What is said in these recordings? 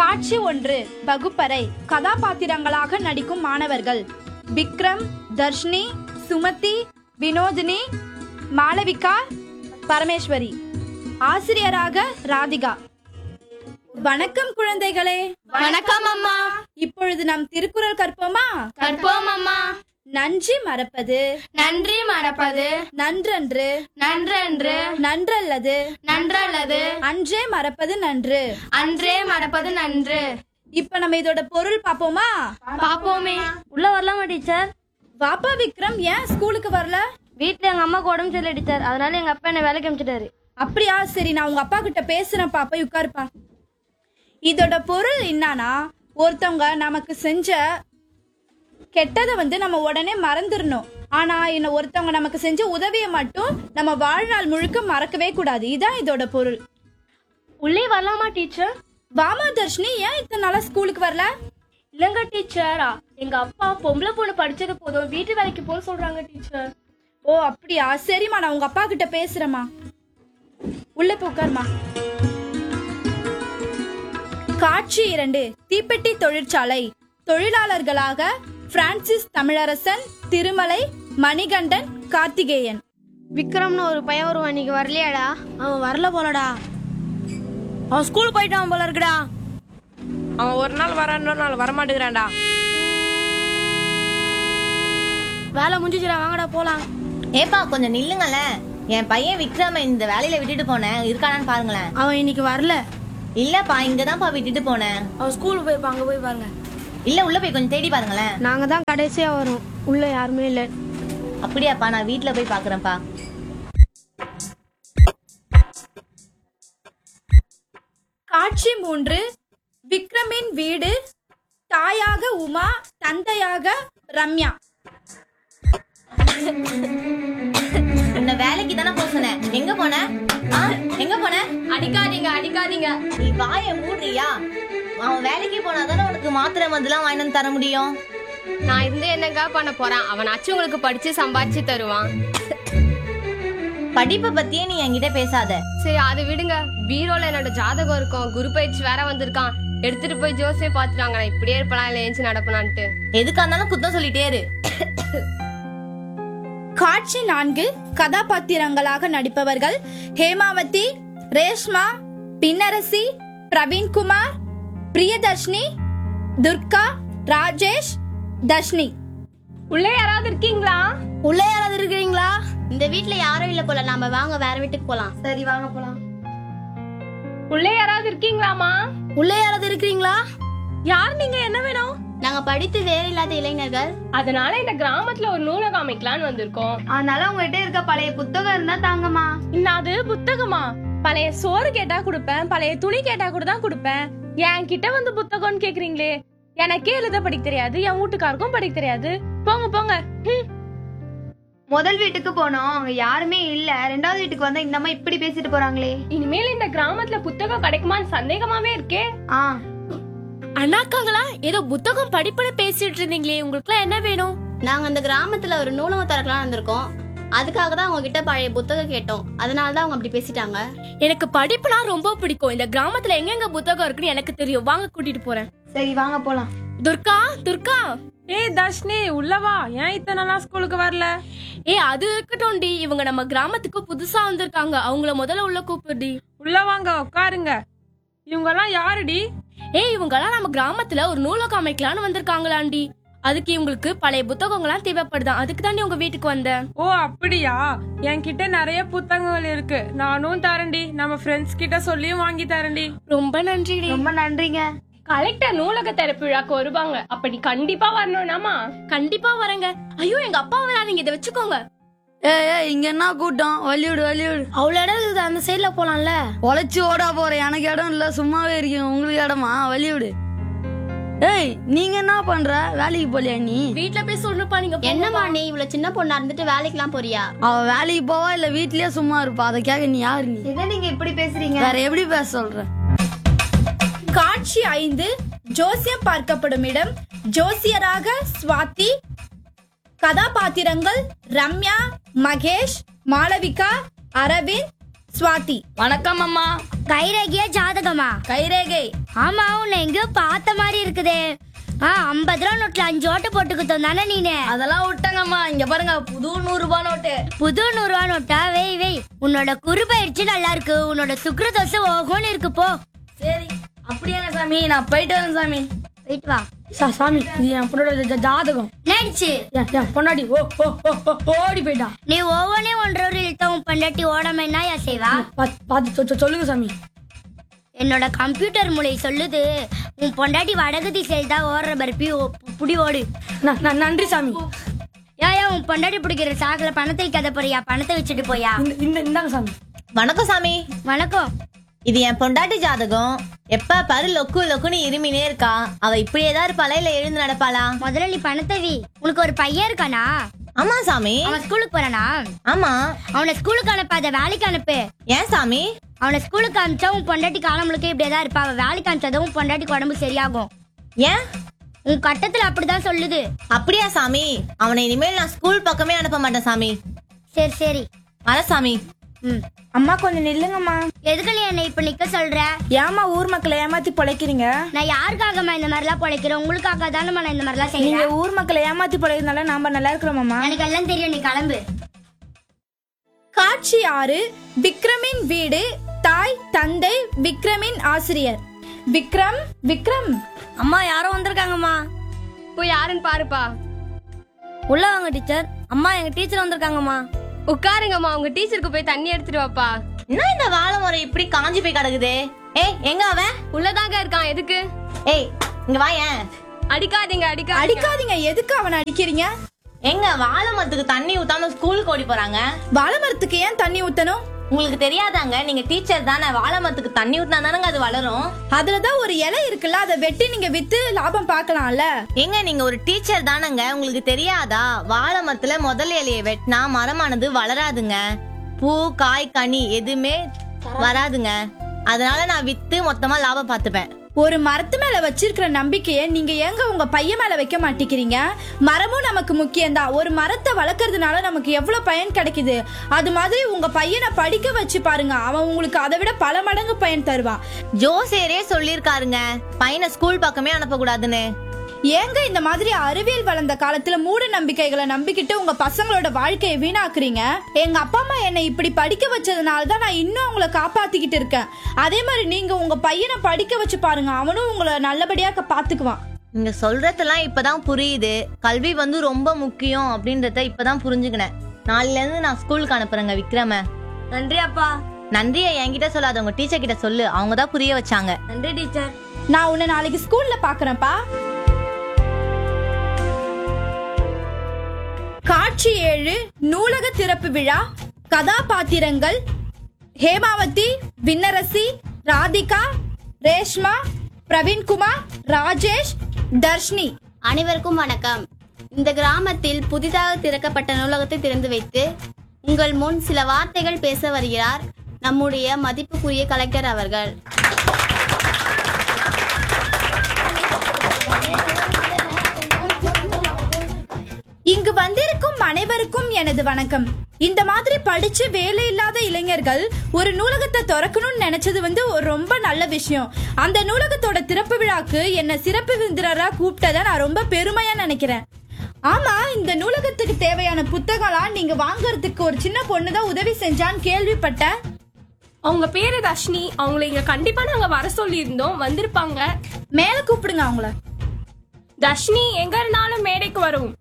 காட்சி ஒன்று வகுப்பறை கதாபாத்திரங்களாக நடிக்கும் மாணவர்கள் விக்ரம் தர்ஷினி சுமதி வினோதினி மாளவிகா பரமேஸ்வரி ஆசிரியராக ராதிகா வணக்கம் குழந்தைகளே வணக்கம் அம்மா இப்பொழுது நாம் திருக்குறள் கற்போமா கற்போம் அம்மா நன்றி மறப்பது நன்றி மறப்பது நன்றன்று நன்றன்று நன்றல்லது நன்றல்லது அன்றே மறப்பது நன்று அன்றே மறப்பது நன்று இப்ப நம்ம இதோட பொருள் பாப்போமா பாப்போமே உள்ள வரலாமா டீச்சர் வாப்பா விக்ரம் ஏன் ஸ்கூலுக்கு வரல வீட்ல எங்க அம்மாக்கு உடம்பு சரியில்லை டீச்சர் அதனால எங்க அப்பா என்ன வேலைக்கு அனுப்பிச்சிட்டாரு அப்படியா சரி நான் உங்க அப்பா கிட்ட பேசுறேன் பாப்பா உட்காருப்பா இதோட பொருள் என்னன்னா ஒருத்தவங்க நமக்கு செஞ்ச கெட்டதை வந்து நம்ம உடனே மறந்துடணும் ஆனா என்ன ஒருத்தவங்க நமக்கு செஞ்ச உதவியை மட்டும் நம்ம வாழ்நாள் முழுக்க மறக்கவே கூடாது இதான் இதோட பொருள் உள்ளே வரலாமா டீச்சர் வாமா தர்ஷினி ஏன் இத்தனை நாளா ஸ்கூலுக்கு வரல இல்லங்க டீச்சர் எங்க அப்பா பொம்பளை பொண்ணு படிச்சது போதும் வீட்டு வேலைக்கு போக சொல்றாங்க டீச்சர் ஓ அப்படியா சரிம்மா நான் உங்க அப்பா கிட்ட பேசுறேம்மா உள்ள போய் உட்காருமா காட்சி இரண்டு தீப்பெட்டி தொழிற்சாலை தொழிலாளர்களாக பிரான்சிஸ் தமிழரசன் திருமலை மணிகண்டன் கார்த்திகேயன் விக்ரம்னு ஒரு பையன் வருவான் இன்னைக்கு வரலையாடா அவன் வரல போலடா அவன் ஸ்கூல் போயிட்டான் போல இருக்குடா அவன் ஒரு நாள் வரான் இன்னொரு நாள் வரமாட்டேங்கிறான்டா வேலை முடிஞ்சிச்சுடா வாங்கடா போலாம் ஏப்பா கொஞ்சம் நில்லுங்களேன் என் பையன் விக்ரம இந்த வேலையில விட்டுட்டு போனேன் இருக்கானான்னு பாருங்களேன் அவன் இன்னைக்கு வரல இல்லப்பா இங்கதான்ப்பா விட்டுட்டு போனேன் அவன் ஸ்கூல் போயிருப்பான் அங்க போய் பாருங்க இல்ல உள்ள போய் கொஞ்சம் தேடி பாருங்களேன் நாங்க தான் கடைசியா வரோம் உள்ள யாருமே இல்ல அப்படியாப்பா நான் வீட்ல போய் பாக்குறேன்ப்பா காட்சி மூன்று விக்ரமின் வீடு தாயாக உமா தந்தையாக ரம்யா உன்னை வேலைக்கு தானே போக சொன்னேன் எங்க போன ஆ, எங்க போன அடிக்காதீங்க அடிக்காதீங்க நீ வாய மூடுறியா அவன் வேலைக்கு போனாதானே உனக்கு மாத்திரை மருந்துலாம் வாங்கிட்டு வந்து தர முடியும் நான் இருந்து என்னக்கா பண்ண போறேன் அவனாச்சும் உங்களுக்கு படிச்சு சம்பாதிச்சு தருவான் படிப்பை பத்தியே நீ என்கிட்ட பேசாத சரி அது விடுங்க பீரோல என்னோட ஜாதகம் இருக்கும் குரு பயிற்சி வேற வந்திருக்கான் எடுத்துட்டு போய் ஜோசியை பாத்துட்டாங்க நான் இப்படியே இருப்பலாம் இல்ல ஏஞ்சி நடப்பனான்ட்டு எதுக்கா இருந்தாலும் குத்தம் சொல்லிட்டே இரு காட்சி நான்கு கதாபாத்திரங்களாக நடிப்பவர்கள் ஹேமாவதி ரேஷ்மா பின்னரசி பிரவீன்குமார் பிரியதர்ஷினி துர்கா ராஜேஷ் தர்ஷினி உள்ளே யாராவது இருக்கீங்களா உள்ள யாராவது இருக்கிறீங்களா இந்த வீட்ல யாரும் இல்ல போல நாம வாங்க வேற வீட்டுக்கு போலாம் சரி வாங்க போலாம் உள்ளே யாராவது இருக்கீங்களாமா உள்ள யாராவது இருக்கிறீங்களா யார் நீங்க என்ன வேணும் நாங்க படித்து வேற இல்லாத இளைஞர்கள் அதனால இந்த கிராமத்துல ஒரு நூலகம் அமைக்கலான்னு வந்திருக்கோம் அதனால உங்ககிட்ட இருக்க பழைய புத்தகம் இருந்தா தாங்கம்மா இன்னாது புத்தகமா பழைய சோறு கேட்டா கொடுப்பேன் பழைய துணி கேட்டா கூட தான் கொடுப்பேன் என் கிட்ட வந்து புத்தகம்னு கேக்குறீங்களே எனக்கே எழுத படிக்க தெரியாது என் வீட்டுக்காருக்கும் படிக்க தெரியாது போங்க போங்க ஹம். முதல் வீட்டுக்கு போனோம் அங்க யாருமே இல்ல ரெண்டாவது வீட்டுக்கு வந்தா இந்த அம்மா இப்படி பேசிட்டு போறாங்களே இனிமேல் இந்த கிராமத்துல புத்தகம் கிடைக்குமான்னு சந்தேகமாவே இருக்கே ஆ அண்ணாக்காங்களா ஏதோ புத்தகம் படிப்புன்னு பேசிட்டு இருந்தீங்களே உங்களுக்கு என்ன வேணும் நாங்க அந்த கிராமத்துல ஒரு நூலகம் திறக்கலாம் வந்திருக்கோம் அதுக்காக தான் உங்ககிட்ட பழைய புத்தகம் கேட்டோம் அதனால தான் அவங்க அப்படி பேசிட்டாங்க எனக்கு படிப்புனா ரொம்ப பிடிக்கும் இந்த கிராமத்துல எங்கெங்க புத்தகம் இருக்குன்னு எனக்கு தெரியும் வாங்க கூட்டிட்டு போறேன் சரி வாங்க போலாம் துர்கா துர்கா ஏய் தர்ஷினி உள்ளவா ஏன் இத்தனை நாள் ஸ்கூலுக்கு வரல ஏ அது இருக்கட்டும் டி இவங்க நம்ம கிராமத்துக்கு புதுசா வந்திருக்காங்க அவங்கள முதல்ல உள்ள கூப்பிடுடி உள்ள வாங்க உட்காருங்க இவங்கெல்லாம் யாருடி ஏய் இவங்கெல்லாம் நம்ம கிராமத்துல ஒரு நூலகம் அமைக்கலாம்னு வந்திருக்காங்களாண்டி அதுக்கு இவங்களுக்கு பழைய புத்தகங்கள்லாம் தேவைப்படுதான் அதுக்கு தாண்டி உங்க வீட்டுக்கு வந்தேன் ஓ அப்படியா என்கிட்ட நிறைய புத்தகங்கள் இருக்கு நானும் தரேன்டி நம்ம ஃப்ரெண்ட்ஸ் கிட்ட சொல்லியும் வாங்கி தரேன்டி ரொம்ப நன்றிடி ரொம்ப நன்றிங்க கலெக்டர் நூலக திறப்பு விழாக்கு வருவாங்க அப்ப நீ கண்டிப்பா வரணும்னாமா கண்டிப்பா வரேங்க ஐயோ எங்க அப்பா வராதீங்க இதை வச்சுக்கோங்க ஏய் இங்க என்ன கூட்டம் வலிவிடு வலிவிடு அவ்வளவு இடம் இருக்குது அந்த சைடுல போலாம்ல உழைச்சு ஓடா போறேன் எனக்கு இடம் இல்ல சும்மாவே இருக்கேன் உங்களுக்கு இடமா வலிவிடு ஏய் நீங்க என்ன பண்ற வேலைக்கு போலியா நீ வீட்ல போய் சொல்லுப்பா நீங்க போங்க. என்னம்மா நீ இவ்வளவு சின்ன பொண்ணா இருந்துட்டு வேலைக்கெல்லாம் போறியா அவ வேலைக்கு போவா இல்ல வீட்லயே சும்மா இருப்பா அதை கேட்க நீ யாரு நீ என்ன நீங்க இப்படி பேசுறீங்க வேற எப்படி பேச சொல்ற காட்சி ஐந்து ஜோசியம் பார்க்கப்படும் இடம் ஜோசியராக ஸ்வாதி கதாபாத்திரங்கள் ரம்யா மகேஷ் மாளவிகா அரவிந்த் சுவாதி வணக்கம் அம்மா கைரேகையா ஜாதகமா கைரேகை ஆமா உன்னை எங்கேயோ பார்த்த மாதிரி இருக்குதே ஆ ஐம்பது ரூபா நோட்ல அஞ்சு ஓட்டு போட்டுக்கிட்டோம் தானே நீனு அதெல்லாம் விட்டாங்கம்மா இங்க பாருங்க புது நூறு ரூபாய் நோட்டு புது நூறு ரூபா நோட்டா வெய் வெய் உன்னோட குறுபயிற்சி நல்லா இருக்கு உன்னோட சுக்ர தோசை ஓகோன்னு இருக்கு போ சரி அப்படியே சாமி நான் போயிட்டு வரேன் சாமி போயிட்டு வா சா- சாமி இது என் பொண்ணோட ஜா- ஜாதகம் நடிச்சு என் என் பொண்டாடி ஓ ஓ ஓ, ஓ, ஓடி போயிட்டா நீ ஒவ்வொன்னே ஒன்றரை ஒரு இழுத்தவன் பண்ணாட்டி ஓடாம என்ன யா செய்வா பாத்து பாத்து சொ- சொ- சொல்லுங்க சாமி என்னோட கம்ப்யூட்டர் மூளை சொல்லுது உன் பொண்டாட்டி வடகு திசையில் தான் ஓடுற பருப்பி ஓ- புடி ஓடு ந- ந- நன்றி சாமி ஏயா உன் பொண்டாட்டி பிடிக்கிற சாக்குல பணத்தை வைக்காத போறியா பணத்தை வச்சுட்டு போயா இந்த இந்த இந்தாங்க சாமி வணக்கம் சாமி வணக்கம் இது என் பொண்டாட்டி ஜாதகம் எப்ப பாரு லொக்கு லொக்குன்னு இருமினே இருக்கா அவ இப்படியே தான் இருப்பாளா இல்ல எழுந்து நடப்பாளா முதல்ல நீ பணத்தை வி உனக்கு ஒரு பையன் இருக்கானா ஆமா சாமி அவன் ஸ்கூலுக்கு போறானா ஆமா அவனை ஸ்கூலுக்கு அனுப்பாத வேலைக்கு அனுப்பு ஏன் சாமி அவனை ஸ்கூலுக்கு அனுப்பிச்சா உன் பொண்டாட்டி காலம் முழுக்க இப்படியே தான் இருப்பா அவன் வேலைக்கு அனுப்பிச்சதும் உன் பொண்டாட்டிக்கு உடம்பு சரியாகும் ஏன் உன் கட்டத்துல அப்படிதான் சொல்லுது அப்படியா சாமி அவனை இனிமேல் நான் ஸ்கூல் பக்கமே அனுப்ப மாட்டேன் சாமி சரி சரி வர சாமி ம் அம்மா கொஞ்சம் நில்லுங்கம்மா எதுக்கு நீ என்னை இப்ப நிக்க சொல்ற ஏமா ஊர் மக்களை ஏமாத்தி பொழைக்கிறீங்க நான் யாருக்காகம்மா இந்த மாதிரிலாம் பொழைக்கிறேன் உங்களுக்காக தானே நான் இந்த மாதிரிலாம் நீங்க செய்யறேன் ஊர் மக்களை ஏமாத்தி பொழைக்கிறதுனால நாம நல்லா இருக்கிறோமாம்மா எனக்கு எல்லாம் தெரியும் நீ கிளம்பு காட்சி ஆறு விக்ரமின் வீடு தாய் தந்தை விக்ரமின் ஆசிரியர் விக்ரம் விக்ரம் அம்மா யாரோ வந்திருக்காங்கம்மா போய் யாருன்னு பாருப்பா உள்ள வாங்க டீச்சர் அம்மா எங்க டீச்சர் வந்திருக்காங்கம்மா உட்காருங்கம்மா உங்க டீச்சருக்கு போய் தண்ணி எடுத்துட்டு வாப்பா என்ன இந்த வாழை முறை இப்படி காஞ்சி போய் கிடக்குது ஏய் எங்க அவன் உள்ளதாங்க இருக்கான் எதுக்கு ஏய் இங்க வாயேன் அடிக்காதீங்க அடிக்காதீங்க அடிக்காதீங்க எதுக்கு அவனை அடிக்கிறீங்க எங்க வாழை மரத்துக்கு தண்ணி ஊத்தாம ஸ்கூலுக்கு ஓடி போறாங்க வாழை மரத்துக்கு ஏன் தண்ணி ஊத்தணும் உங்களுக்கு தெரியாதாங்க நீங்க டீச்சர் தானே வாழை மரத்துக்கு தண்ணி ஊத்தினா தானங்க அது வளரும் அதுலதான் ஒரு இலை இருக்குல்ல அதை வெட்டி நீங்க வித்து லாபம் பார்க்கலாம்ல ஏங்க நீங்க ஒரு டீச்சர் தானங்க உங்களுக்கு தெரியாதா வாழை மரத்துல முதல் இலையை வெட்டினா மரமானது வளராதுங்க பூ காய் கனி எதுவுமே வராதுங்க அதனால நான் வித்து மொத்தமா லாபம் பார்த்துப்பேன் ஒரு மரத்து மேல வச்சிருக்கிற நம்பிக்கைய நீங்க ஏங்க உங்க பையன் மேல வைக்க மாட்டேங்கிறீங்க மரமும் நமக்கு முக்கியம்தான் ஒரு மரத்தை வளர்க்கறதுனால நமக்கு எவ்வளவு பயன் கிடைக்குது அது மாதிரி உங்க பையனை படிக்க வச்சு பாருங்க அவன் உங்களுக்கு அதை விட பல மடங்கு பயன் தருவான் ஜோசியரே சொல்லிருக்காருங்க பையனை ஸ்கூல் பக்கமே அனுப்பக்கூடாதுன்னு ஏங்க இந்த மாதிரி அறிவியல் வளர்ந்த காலத்துல மூட நம்பிக்கைகளை நம்பிக்கிட்டு உங்க பசங்களோட வாழ்க்கையை வீணாக்குறீங்க எங்க அப்பா அம்மா என்னை இப்படி படிக்க வச்சதுனால தான் நான் இன்னும் உங்களை காப்பாத்திக்கிட்டு இருக்கேன் அதே மாதிரி நீங்க உங்க பையனை படிக்க வச்சு பாருங்க அவனும் உங்களை நல்லபடியா க- பாத்துக்குவான் நீங்க சொல்றதெல்லாம் இப்பதான் புரியுது கல்வி வந்து ரொம்ப முக்கியம் அப்படின்றத இப்பதான் புரிஞ்சுக்கினேன் நாளைல இருந்து நான் ஸ்கூலுக்கு அனுப்புறேங்க விக்ரம நன்றி அப்பா நன்றியை என்கிட்ட சொல்லாத உங்க டீச்சர் கிட்ட சொல்லு அவங்க தான் புரிய வச்சாங்க நன்றி டீச்சர் நான் உன்னை நாளைக்கு ஸ்கூல்ல பாக்குறேன்ப்பா காட்சி ஏழு நூலக திறப்பு விழா கதாபாத்திரங்கள் ஹேமாவதி விண்ணரசி ராதிகா ரேஷ்மா பிரவீன்குமார் ராஜேஷ் தர்ஷினி அனைவருக்கும் வணக்கம் இந்த கிராமத்தில் புதிதாக திறக்கப்பட்ட நூலகத்தை திறந்து வைத்து உங்கள் முன் சில வார்த்தைகள் பேச வருகிறார் நம்முடைய மதிப்புக்குரிய கலெக்டர் அவர்கள் இங்கு வந்திருக்கும் அனைவருக்கும் எனது வணக்கம் இந்த மாதிரி படிச்சு வேலை இல்லாத இளைஞர்கள் ஒரு நூலகத்தை திறக்கணும்னு நினைச்சது வந்து ஒரு ரொம்ப நல்ல விஷயம் அந்த நூலகத்தோட திறப்பு விழாக்கு என்ன சிறப்பு விருந்தினரா கூப்பிட்டதை நான் ரொம்ப பெருமையா நினைக்கிறேன் ஆமா இந்த நூலகத்துக்கு தேவையான புத்தகம்லாம் நீங்க வாங்குறதுக்கு ஒரு சின்ன பொண்ணு தான் உதவி செஞ்சான்னு கேள்விப்பட்டேன் அவங்க பேரு தர்ஷினி அவங்கள இங்க கண்டிப்பா நாங்க வர சொல்லியிருந்தோம் வந்திருப்பாங்க மேல கூப்பிடுங்க அவங்கள தர்ஷினி எங்க இருந்தாலும் மேடைக்கு வரும்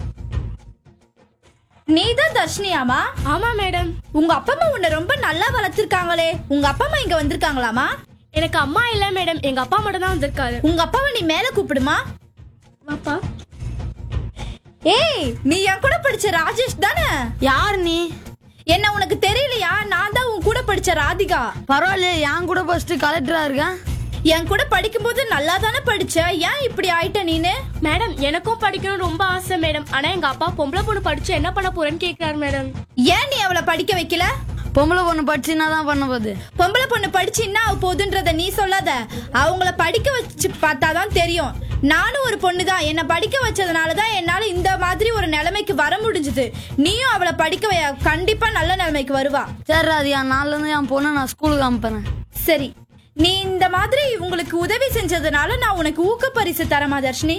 நீதான் தர்ஷினியாமா ஆமா மேடம் உங்க அப்பா அம்மா உன்னை ரொம்ப நல்லா வளர்த்திருக்காங்களே உங்க அப்பா அம்மா இங்க வந்திருக்காங்களாமா எனக்கு அம்மா இல்ல மேடம் எங்க அப்பா மட்டும் தான் வந்திருக்காரு உங்க அப்பாவை நீ மேல கூப்பிடுமா அப்பா ஏய் நீ என் கூட படிச்ச ராஜேஷ் தானே யார் நீ என்ன உனக்கு தெரியலையா நான் தான் உன் கூட படிச்ச ராதிகா பரவாயில்ல என் கூட ஃபர்ஸ்ட் கலெக்டரா இருக்கேன் என் கூட படிக்கும்போது நல்லா தானே படிச்ச ஏன் இப்படி ஆயிட்ட நீனு மேடம் எனக்கும் படிக்கணும் ரொம்ப ஆசை மேடம் ஆனா எங்க அப்பா பொம்பளை பொண்ணு படிச்சு என்ன பண்ண போறேன்னு கேக்குறாரு மேடம் ஏன் நீ அவளை படிக்க வைக்கல பொம்பளை பொண்ணு படிச்சு என்ன தான் பண்ண போகுது பொம்பளை பொண்ணு படிச்சு என்ன ஆக போகுதுன்றத நீ சொல்லாத அவங்கள படிக்க வச்சு பார்த்தாதான் தெரியும் நானும் ஒரு பொண்ணு தான் என்னை படிக்க வச்சதுனால தான் என்னால இந்த மாதிரி ஒரு நிலைமைக்கு வர முடிஞ்சது நீயும் அவளை படிக்க வை கண்டிப்பா நல்ல நிலைமைக்கு வருவா சரி ராதிகா நாளில இருந்து என் பொண்ணை நான் ஸ்கூலுக்கு அனுப்புறேன் சரி நீ இந்த மாதிரி உங்களுக்கு உதவி செஞ்சதுனால நான் உனக்கு ஊக்க பரிசு தரமா தர்ஷினி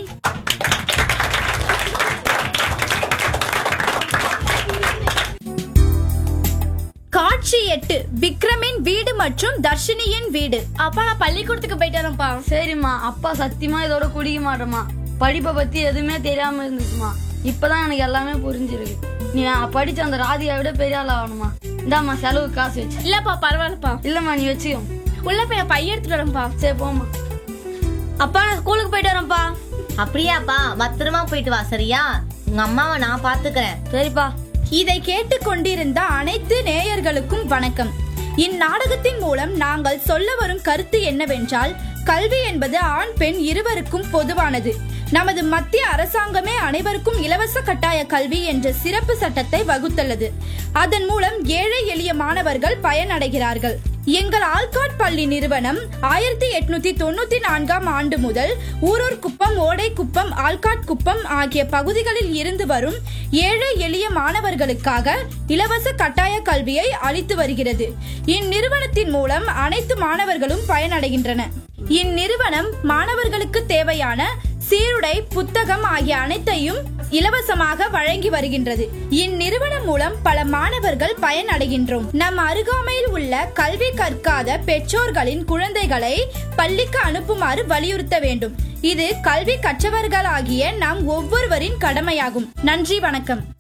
காட்சி எட்டு விக்ரமின் வீடு மற்றும் தர்ஷினியின் வீடு அப்பா நான் பள்ளிக்கூடத்துக்கு போயிட்டு வரேன்ப்பா சரிம்மா அப்பா சத்தியமா இதோட குடிக்க மாட்டேம்மா படிப்பை பத்தி எதுவுமே தெரியாம இருந்துச்சுமா இப்பதான் எனக்கு எல்லாமே புரிஞ்சிருக்கு நீ படிச்ச அந்த ராதிகா விட பெரிய ஆள் ஆகணுமா இந்தாம்மா செலவு காசு வச்சு இல்லப்பா பரவாயில்லப்பா இல்லம்மா நீ வச்சுக்கோ உள்ள போய் நான் பைய எடுத்துட்டு வரேன்ப்பா சரி போம்மா அப்பா நான் ஸ்கூலுக்கு போயிட்டு வரேன்ப்பா அப்படியாப்பா பத்திரமா போயிட்டு வா சரியா உங்க அம்மாவை நான் பாத்துக்கிறேன் சரிப்பா இதை கேட்டுக்கொண்டிருந்த அனைத்து நேயர்களுக்கும் வணக்கம் இந்நாடகத்தின் மூலம் நாங்கள் சொல்ல வரும் கருத்து என்னவென்றால் கல்வி என்பது ஆண் பெண் இருவருக்கும் பொதுவானது நமது மத்திய அரசாங்கமே அனைவருக்கும் இலவச கட்டாய கல்வி என்ற சிறப்பு சட்டத்தை வகுத்துள்ளது அதன் மூலம் ஏழை எளிய மாணவர்கள் பயனடைகிறார்கள் எங்கள் ஆல்காட் பள்ளி நிறுவனம் ஆயிரத்தி எட்நூத்தி தொண்ணூத்தி நான்காம் ஆண்டு முதல் ஊரூர் குப்பம் ஓடை குப்பம் ஆல்காட் குப்பம் ஆகிய பகுதிகளில் இருந்து வரும் ஏழை எளிய மாணவர்களுக்காக இலவச கட்டாய கல்வியை அளித்து வருகிறது இந்நிறுவனத்தின் மூலம் அனைத்து மாணவர்களும் பயனடைகின்றன இந்நிறுவனம் மாணவர்களுக்கு தேவையான சீருடை புத்தகம் ஆகிய அனைத்தையும் இலவசமாக வழங்கி வருகின்றது இந்நிறுவனம் மூலம் பல மாணவர்கள் பயனடைகின்றோம் நம் அருகாமையில் உள்ள கல்வி கற்காத பெற்றோர்களின் குழந்தைகளை பள்ளிக்கு அனுப்புமாறு வலியுறுத்த வேண்டும் இது கல்வி கற்றவர்களாகிய நாம் ஒவ்வொருவரின் கடமையாகும் நன்றி வணக்கம்